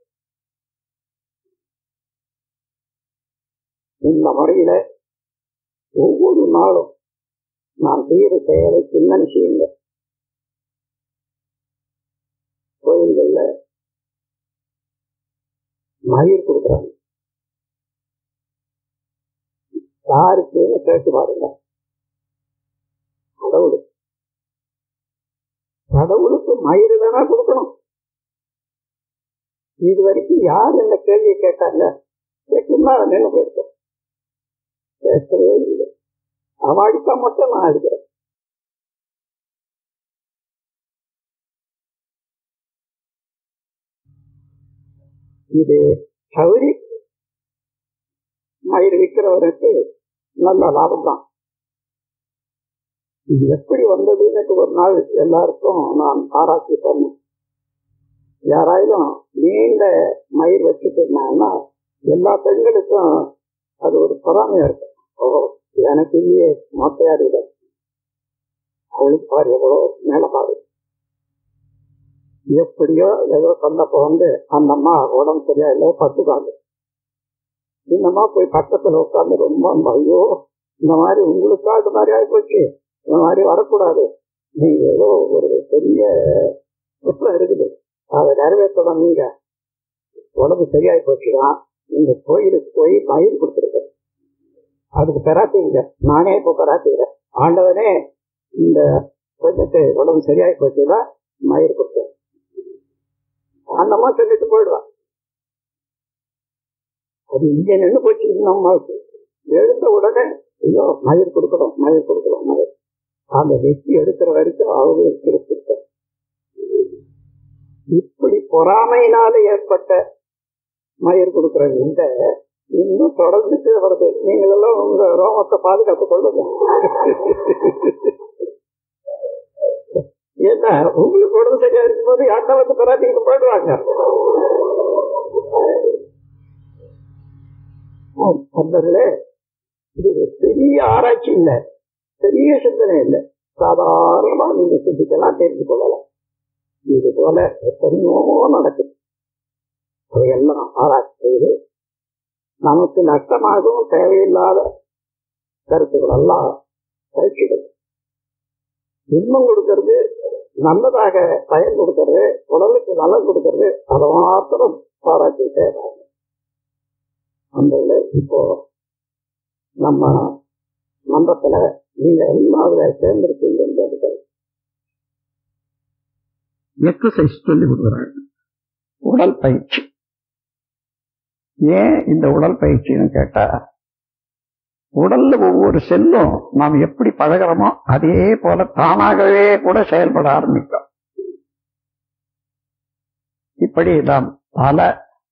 இந்த முறையில ஒவ்வொரு நாளும் நான் செய்யற செயலை சிந்தனை செய்யுங்க கோயில்கள்ல மயிர் கொடுக்குறாங்க யாருக்குன்னு கேட்டு பாருங்க கடவுளுக்கு கடவுளுக்கு மயிறு வேணா கொடுக்கணும் இது வரைக்கும் யார் இந்த கேள்வியை கேட்டாங்க கேட்டுன்னா நின்று போயிருக்கேன் பேசவே இல்லை அவன் அடித்தா மட்டும் நான் அடிக்கிறேன் இது சௌரி மயிர் விற்கிறவருக்கு நல்ல லாபம் தான் இது எப்படி வந்ததுன்னு ஒரு நாள் எல்லாருக்கும் நான் ஆராய்ச்சி பண்ணேன் யாராயிலும் நீண்ட மயிர் வச்சுட்டு இருந்தாங்கன்னா எல்லா பெண்களுக்கும் அது ஒரு பொறாமையா இருக்கு ஓ எனக்கு இல்லையே மொட்டையா இருக்குது அவளுக்கு பாரு எவ்வளோ மேல பாரு எப்படியோ ஏதோ சொன்னப்போ வந்து அந்த அம்மா உடம்பு சரியா இல்லை பத்துக்காங்க இந்த அம்மா போய் பக்கத்துல உட்காந்து ரொம்ப ஐயோ இந்த மாதிரி உங்களுக்கா இது மாதிரி ஆகிப்போச்சு இந்த மாதிரி வரக்கூடாது நீங்க ஏதோ ஒரு பெரிய குற்றம் இருக்குது அதை நிறைவேற்றணும் நீங்க உடம்பு சரியாகி போச்சுதான் இந்த கோயிலுக்கு போய் மயில் கொடுத்துருக்க அதுக்கு பெறாத்தீங்க நானே இப்போ பெறாத்தீங்கிறேன் ஆண்டவனே இந்த பெண்ணுக்கு உடம்பு சரியாகி போச்சுதான் மயில் கொடுத்தேன் அந்த அம்மா சொல்லிட்டு போயிடுவான் அது இங்க நின்று போச்சு இந்த அம்மாவுக்கு எழுந்த உடனே ஐயோ மயில் கொடுக்கணும் மயில் கொடுக்கணும் மயில் அந்த வெற்றி எடுக்கிற வரைக்கும் அவங்களுக்கு திருப்பிட்ட இப்படி பொறாமையினால ஏற்பட்ட மயிர் கொடுக்கிற இந்த இன்னும் தொடர்ந்துட்டு வருது நீங்கள் எல்லாம் உங்க ரோமத்தை பாதுகாத்துக் கொள்ளுங்க ஏன்னா உங்களுக்கு உடம்பு சரியா இருக்கும்போது யார்கிட்ட வந்து பெறாட்டிக்கிட்டு போயிடுவாங்க நண்பர்களே இது ஒரு பெரிய ஆராய்ச்சி இல்லை பெரிய சிந்தனை இல்லை சாதாரணமா நீங்க சிந்திக்கலாம் தெரிந்து கொள்ளலாம் இது போல எத்தனையோ நடக்குது அதையெல்லாம் ஆராய்ச்சி செய்து நமக்கு நஷ்டமாகவும் தேவையில்லாத கருத்துக்கள் எல்லாம் பயிற்சிகள் இன்பம் கொடுக்கறது நல்லதாக பயன் கொடுக்கறது உடலுக்கு நலன் கொடுக்கறது அதை மாத்திரம் பாராட்டி தேவை அந்த இப்போ நம்ம மன்றத்துல நீங்க எல்லாம் அதுல சேர்ந்திருக்கீங்க எக்ஸசைஸ் சொல்லி கொடுக்குறாங்க உடல் பயிற்சி ஏன் இந்த உடல் பயிற்சின்னு கேட்டா உடல்ல ஒவ்வொரு செல்லும் நாம் எப்படி பழகிறோமோ அதே போல தானாகவே கூட செயல்பட ஆரம்பிக்கும் இப்படி நாம் பல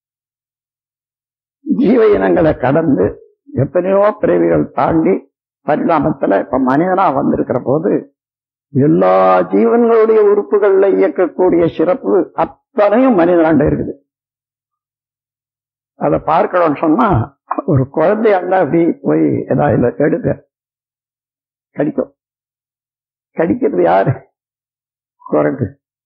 ஜீவ இனங்களை கடந்து எத்தனையோ பிறவிகள் தாண்டி பரிணாமத்துல இப்ப மனிதனா வந்திருக்கிற போது எல்லா ஜீவன்களுடைய உறுப்புகள்ல இயக்கக்கூடிய சிறப்பு அத்தனையும் மனிதனாண்ட இருக்குது அதை பார்க்கணும்னு சொன்னா ஒரு குழந்தையாண்ட அப்படி போய் ஏதாவது எடுக்க கடிக்கும் கடிக்கிறது யாரு குரங்கு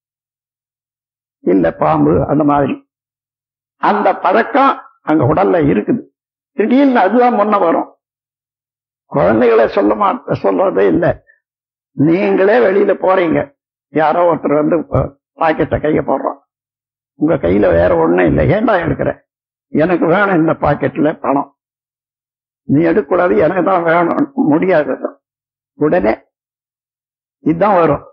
இல்ல பாம்பு அந்த மாதிரி அந்த பழக்கம் அங்க உடல்ல இருக்குது திடீர்னு அதுதான் முன்ன வரும் குழந்தைகளை சொல்ல மாட்ட சொல்றதே இல்லை நீங்களே வெளியில போறீங்க யாரோ ஒருத்தர் வந்து பாக்கெட்டை கைய போடுறோம் உங்க கையில வேற ஒண்ணும் இல்லை ஏண்டா எடுக்கிற எனக்கு வேணும் இந்த பாக்கெட்ல பணம் நீ எடுக்கக்கூடாது எனக்கு தான் வேணும் முடியாது உடனே இதுதான் வரும்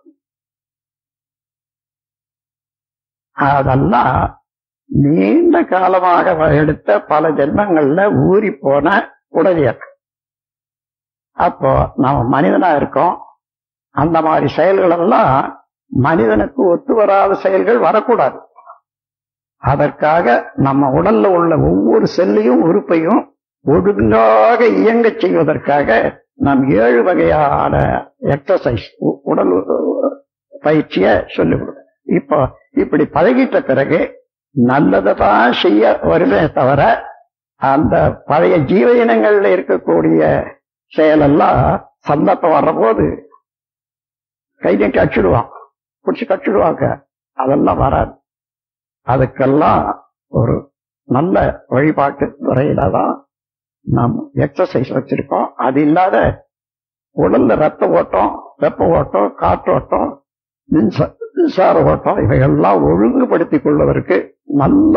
அதெல்லாம் நீண்ட காலமாக எடுத்த பல ஜென்மங்கள்ல ஊறி போன உடலியல் அப்போ நம்ம மனிதனா இருக்கோம் அந்த மாதிரி செயல்கள் எல்லாம் மனிதனுக்கு ஒத்து வராத செயல்கள் வரக்கூடாது அதற்காக நம்ம உடல்ல உள்ள ஒவ்வொரு செல்லையும் உறுப்பையும் ஒழுங்காக இயங்க செய்வதற்காக நாம் ஏழு வகையான எக்ஸசைஸ் உடல் பயிற்சிய சொல்லிக் கொடுக்க இப்போ இப்படி பழகிட்ட பிறகு நல்லதான் செய்ய வருமே தவிர அந்த பழைய ஜீவ இனங்கள்ல இருக்கக்கூடிய செயலெல்லாம் சந்தர்ப்பம் வர்ற போது கை நீட்டி அடிச்சுடுவான் பிடிச்சி கடிச்சிடுவாங்க அதெல்லாம் வராது அதுக்கெல்லாம் ஒரு நல்ல வழிபாட்டு முறையில தான் நாம் எக்ஸசைஸ் வச்சிருக்கோம் அது இல்லாத உடல்ல ரத்த ஓட்டம் வெப்ப ஓட்டம் காற்றோட்டம் மின்சார மின்சார ஓட்டம் இவையெல்லாம் ஒழுங்குபடுத்திக் கொள்வதற்கு நல்ல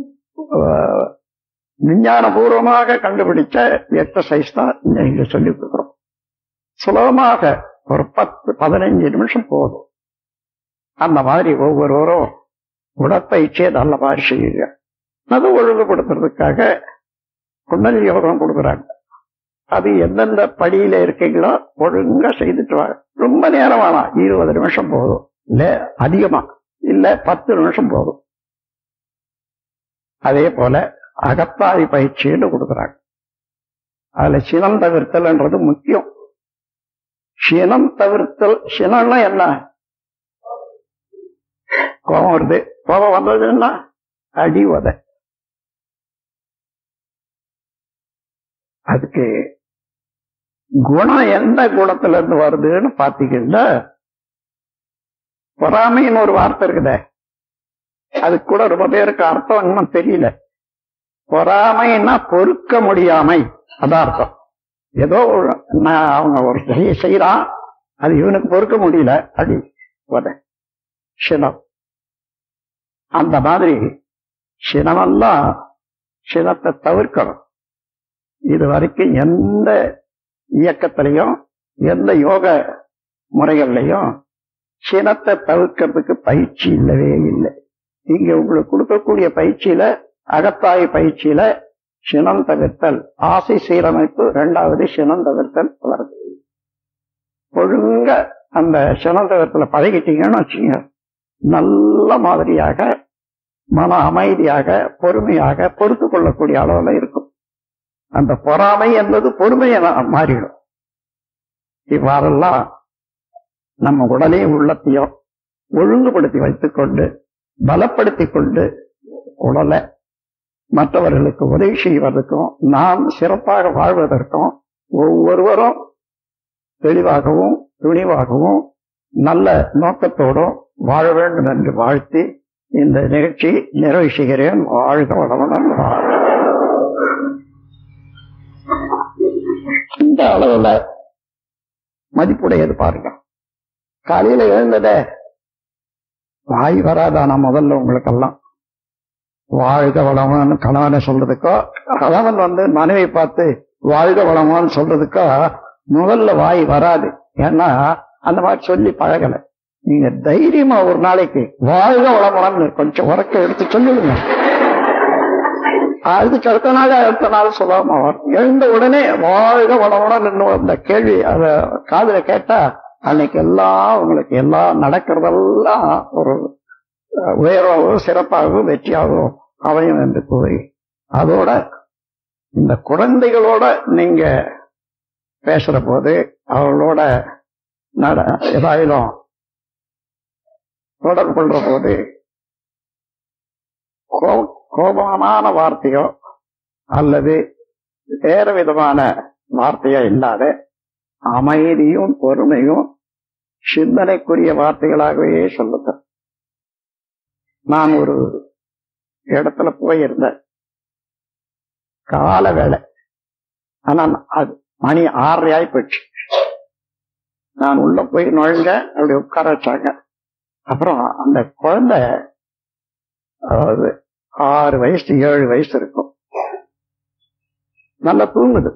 விஞ்ஞானபூர்வமாக கண்டுபிடிச்ச எக்ஸசைஸ் தான் இங்க சொல்லிக் கொடுக்குறோம் சுலபமாக ஒரு பத்து பதினைஞ்சு நிமிஷம் போதும் அந்த மாதிரி ஒவ்வொருவரும் உடற்பயிற்சியை நல்ல மாதிரி செய்யுங்க அது ஒழுங்குபடுத்துறதுக்காக குண்டலி யோகம் கொடுக்குறாங்க அது எந்தெந்த படியில இருக்கீங்களோ ஒழுங்கா செய்துட்டு வாங்க ரொம்ப நேரம் வேணாம் இருபது நிமிஷம் போதும் இல்ல அதிகமா இல்ல பத்து நிமிஷம் போதும் அதே போல அகத்தாதி பயிற்சின்னு கொடுக்குறாங்க அதுல சினம் தவிர்த்தல்ன்றது முக்கியம் சினம் தவிர்த்தல் சினம்னா என்ன கோபம் வருது கோபம் வந்ததுன்னா அடி உதை அதுக்கு குணம் எந்த குணத்துல இருந்து வருதுன்னு பாத்தீங்கன்னா பொறாமைன்னு ஒரு வார்த்தை இருக்குதே அது கூட ரொம்ப பேருக்கு அர்த்தம் இன்னும் தெரியல பொறாமைன்னா பொறுக்க முடியாமை அதான் அர்த்தம் ஏதோ ஒரு- நான் அவங்க ஒரு செய்ய செய்யறான் அது இவனுக்கு பொறுக்க முடியல அது ஒரு சினம் அந்த மாதிரி சினமெல்லாம் சினத்தை தவிர்க்கணும் இது வரைக்கும் எந்த இயக்கத்திலையும் எந்த யோக முறைகள்லையும் சினத்தை தவிர்க்கிறதுக்கு பயிற்சி இல்லவே இல்லை இங்க உங்களுக்கு கொடுக்கக்கூடிய பயிற்சியில அகத்தாய் பயிற்சியில சினம் தவிர்த்தல் ஆசை சீரமைப்பு இரண்டாவது சினம் தவிர்த்தல் வருது ஒழுங்க அந்த சினம் தவிர்த்தல பழகிட்டீங்கன்னு வச்சுங்க நல்ல மாதிரியாக மன அமைதியாக பொறுமையாக பொறுத்து கொள்ளக்கூடிய அளவுல இருக்கும் அந்த பொறாமை என்பது பொறுமையை மாறிடும் இவ்வாறெல்லாம் நம்ம உடலையும் உள்ளத்தையும் ஒழுங்குபடுத்தி வைத்துக் கொண்டு பலப்படுத்திக் கொண்டு உடலை மற்றவர்களுக்கு உதவி செய்வதற்கும் நாம் சிறப்பாக வாழ்வதற்கும் ஒவ்வொருவரும் தெளிவாகவும் துணிவாகவும் நல்ல நோக்கத்தோடும் வாழ வேண்டும் என்று வாழ்த்தி இந்த நிகழ்ச்சி நிறைவு செய்கிறேன் வாழ்க வளமுடன் வாழ்க. இந்த அளவுல மதிப்புடையது பாருங்க காலையில எழுந்ததே வாய் வராதானா முதல்ல உங்களுக்கெல்லாம் வாழ்க வளமான்னு கணவனை சொல்றதுக்கோ கணவன் வந்து மனைவி பார்த்து வாழ்க வளமான்னு சொல்றதுக்கோ முதல்ல வாய் வராது ஏன்னா அந்த மாதிரி சொல்லி பழகல நீங்க தைரியமா ஒரு நாளைக்கு வாழ்க வளமுடன் கொஞ்சம் உறக்க எடுத்து சொல்லிடுங்க அதுக்கு அடுத்த நாள் அடுத்த நாள் சொல்லாம வரும். எழுந்த உடனே வாழ்க வளமுடன் இன்னும் அந்த கேள்வி அத காதுல கேட்டா அன்னைக்கு எல்லாம் உங்களுக்கு எல்லாம் நடக்கிறதெல்லாம் ஒரு அஹ், உயர்வாகவும் சிறப்பாகவும் வெற்றியாகவும் அமையும் என்று கூறி அதோட இந்த குழந்தைகளோட நீங்க பேசுற போது அவர்களோட நட ஏதாயிலும் தொடர்பு கொள்ற போது கோ- கோபமான வார்த்தையோ அல்லது வேற விதமான வார்த்தையோ இல்லாத அமைதியும் பொறுமையும் சிந்தனைக்குரிய வார்த்தைகளாகவே சொல்லுங்க நான் ஒரு இடத்துல போயிருந்தேன் கால வேலை ஆனா அது மணி ஆறரை ஆகி போச்சு நான் உள்ள போய் நுழைஞ்ச அப்படி உட்கார வச்சாங்க அப்புறம் அந்த குழந்தை அதாவது ஆறு வயசு ஏழு வயசு இருக்கும் நல்லா தூங்குது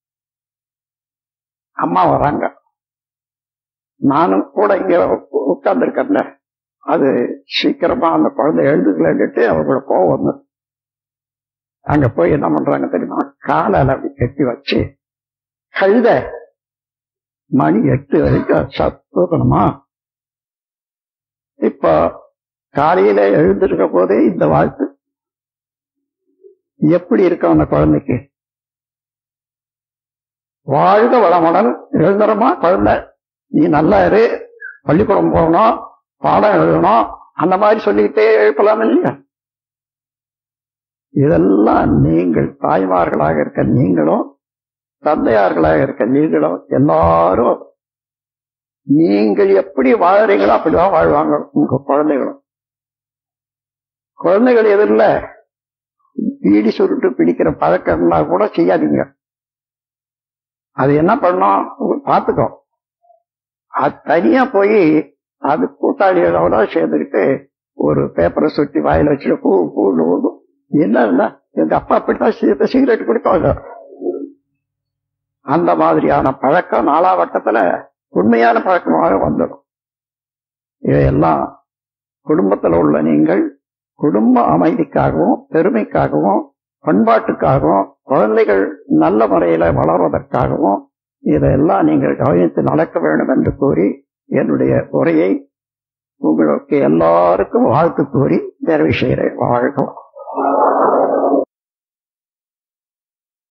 அம்மா வராங்க நானும் கூட இங்க உட்கார்ந்து இருக்கேன்ல அது சீக்கிரமா அந்த குழந்தை எழுதுக்கலன்ட்டு அவங்களோட கோவம் வந்து அங்க போய் என்ன பண்றாங்க தெரியுமா காலால அப்படி கட்டி வச்சு கழுத மணி எட்டு வரைக்கும் சத்துக்கணுமா இப்ப காலையில எழுந்திருக்க போதே இந்த வாழ்த்து எப்படி இருக்கும் அந்த குழந்தைக்கு வாழ்க வளமுடன் எழுந்துறமா குழந்தை நீ நல்லா இரு பள்ளிக்கூடம் போகணும் பாடம் எழுதணும் அந்த மாதிரி சொல்லிக்கிட்டே எழுப்பலாம் இல்லையா இதெல்லாம் நீங்கள் தாய்மார்களாக இருக்க நீங்களும் தந்தையார்களாக இருக்க நீங்களும் எல்லாரும் நீங்கள் எப்படி வாழறீங்களோ அப்படிதான் வாழ்வாங்க உங்க குழந்தைகளும் குழந்தைகள் எதிரில் பீடி சுருட்டு பிடிக்கிற பழக்கம்னா கூட செய்யாதீங்க அது என்ன பண்ணும் பார்த்துக்கோ அது தனியா போய் அது கூட்டாளிகளோட சேர்ந்துக்கிட்டு ஒரு பேப்பரை சுட்டி வாயில வச்சுட்டு பூ பூன்னு ஊதும் என்ன எங்க அப்பா அப்படித்தான் சி- சிகரெட் குடிப்பாங்க அந்த மாதிரியான பழக்கம் நாலாவட்டத்துல உண்மையான பழக்கமாக வந்துடும் இவையெல்லாம் குடும்பத்தில் உள்ள நீங்கள் குடும்ப அமைதிக்காகவும் பெருமைக்காகவும் பண்பாட்டுக்காகவும் குழந்தைகள் நல்ல முறையில வளர்வதற்காகவும் இதையெல்லாம் நீங்கள் கவனித்து நடக்க வேண்டும் என்று கூறி என்னுடைய உரையை உங்களுக்கு எல்லாருக்கும் வாழ்த்து கூறி நிறைவு செய்கிறேன் வாழ்க